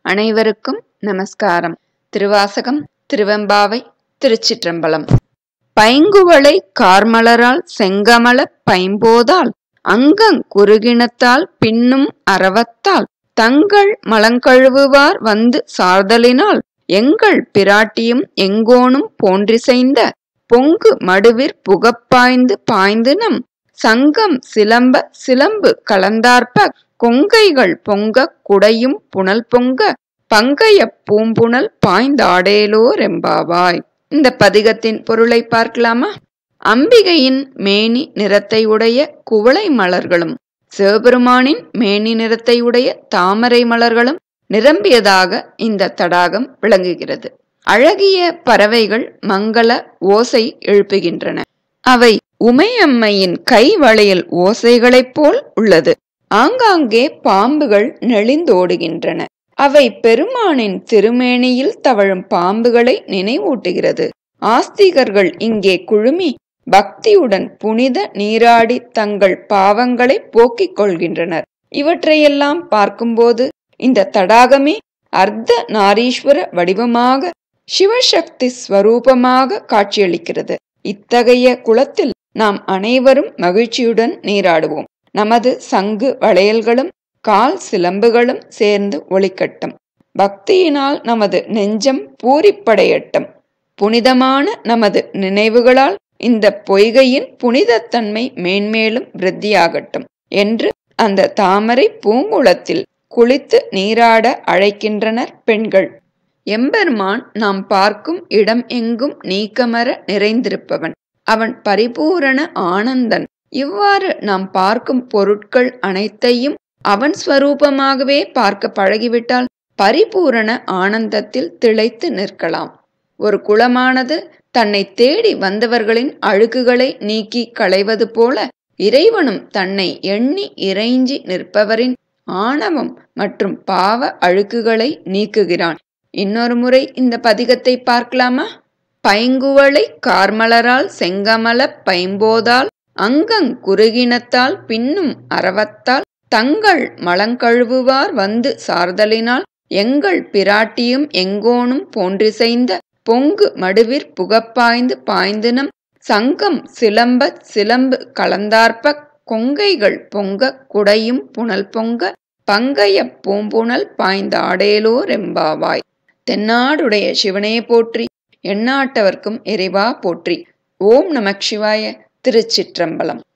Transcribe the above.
அனைவருக்கும் நமஸ்காரம் திருவாசகம் திருவெம்பாவை திருச்சிற்றம்பலம் பைங்குவளை கார்மலரால் செங்கமல பைம்போதால் அங்கங் குறுகினத்தால் பின்னும் அரவத்தால் தங்கள் மலங்கழுவுவார் வந்து சார்தலினால் எங்கள் பிராட்டியும் எங்கோனும் போன்றிசைந்த பொங்கு மடுவிற் புகப்பாய்ந்து பாய்ந்து நம் சங்கம் சிலம்ப சிலம்பு கலந்தார்ப்ப கொங்கைகள் பொங்க குடையும் புனல் பொங்க பங்கைய பூம்புணல் பாய்ந்தாடேலோரெம்பாவாய் இந்த பதிகத்தின் பொருளை பார்க்கலாமா அம்பிகையின் மேனி நிறத்தை உடைய குவளை மலர்களும் சிவபெருமானின் மேனி நிறத்தை உடைய தாமரை மலர்களும் நிரம்பியதாக இந்த தடாகம் விளங்குகிறது அழகிய பறவைகள் மங்கள ஓசை எழுப்புகின்றன அவை உமையம்மையின் கை வளையல் ஓசைகளைப் போல் உள்ளது ஆங்காங்கே பாம்புகள் நெளிந்தோடுகின்றன அவை பெருமானின் திருமேனியில் தவழும் பாம்புகளை நினைவூட்டுகிறது ஆஸ்திகர்கள் இங்கே குழுமி பக்தியுடன் புனித நீராடி தங்கள் பாவங்களை போக்கிக் கொள்கின்றனர் இவற்றையெல்லாம் பார்க்கும்போது இந்த தடாகமே அர்த்த நாரீஸ்வர வடிவமாக சிவசக்தி ஸ்வரூபமாக காட்சியளிக்கிறது இத்தகைய குளத்தில் நாம் அனைவரும் மகிழ்ச்சியுடன் நீராடுவோம் நமது சங்கு வளையல்களும் கால் சிலம்புகளும் சேர்ந்து ஒளிக்கட்டும் பக்தியினால் நமது நெஞ்சம் பூரிப்படையட்டும் புனிதமான நமது நினைவுகளால் இந்த பொய்கையின் புனிதத்தன்மை மேன்மேலும் விருத்தியாகட்டும் என்று அந்த தாமரை பூங்குளத்தில் குளித்து நீராட அழைக்கின்றனர் பெண்கள் எம்பெருமான் நாம் பார்க்கும் இடம் எங்கும் நீக்கமர நிறைந்திருப்பவன் அவன் பரிபூரண ஆனந்தன் இவ்வாறு நாம் பார்க்கும் பொருட்கள் அனைத்தையும் அவன் ஸ்வரூபமாகவே பார்க்க பழகிவிட்டால் பரிபூரண ஆனந்தத்தில் திளைத்து நிற்கலாம் ஒரு குளமானது தன்னை தேடி வந்தவர்களின் அழுக்குகளை நீக்கி களைவது போல இறைவனும் தன்னை எண்ணி இறைஞ்சி நிற்பவரின் ஆணவம் மற்றும் பாவ அழுக்குகளை நீக்குகிறான் இன்னொரு முறை இந்த பதிகத்தை பார்க்கலாமா பைங்குவளை கார்மலரால் செங்கமல பைம்போதால் அங்கங் குறுகினத்தால் பின்னும் அறவத்தால் தங்கள் மலங்கழுவுவார் வந்து சார்தலினால் எங்கள் பிராட்டியும் எங்கோனும் போன்றிசைந்த பொங்கு மடுவிற் புகப்பாய்ந்து பாய்ந்துனம் சங்கம் சிலம்ப சிலம்பு கலந்தார்ப்ப கொங்கைகள் பொங்க குடையும் புனல் பொங்க பங்கைய பூம்புணல் பாய்ந்தாடேலோ ரெம்பாவாய் தென்னாடுடைய சிவனே போற்றி எண்ணாட்டவர்க்கும் இறைவா போற்றி ஓம் நமக் சிவாய திருச்சிற்றம்பலம்